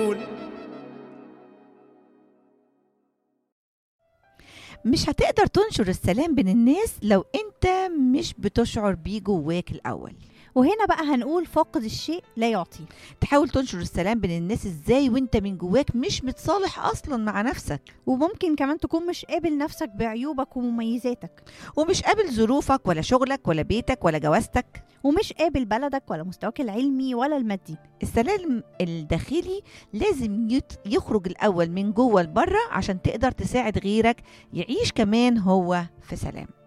يقول مش هتقدر تنشر السلام بين الناس لو انت مش بتشعر بيه جواك الاول وهنا بقى هنقول فاقد الشيء لا يعطي تحاول تنشر السلام بين الناس ازاي وانت من جواك مش متصالح اصلا مع نفسك وممكن كمان تكون مش قابل نفسك بعيوبك ومميزاتك ومش قابل ظروفك ولا شغلك ولا بيتك ولا جوازتك ومش قابل بلدك ولا مستواك العلمي ولا المادي السلام الداخلي لازم يت- يخرج الاول من جوه لبره عشان تقدر تساعد غيرك يعيش كمان هو في سلام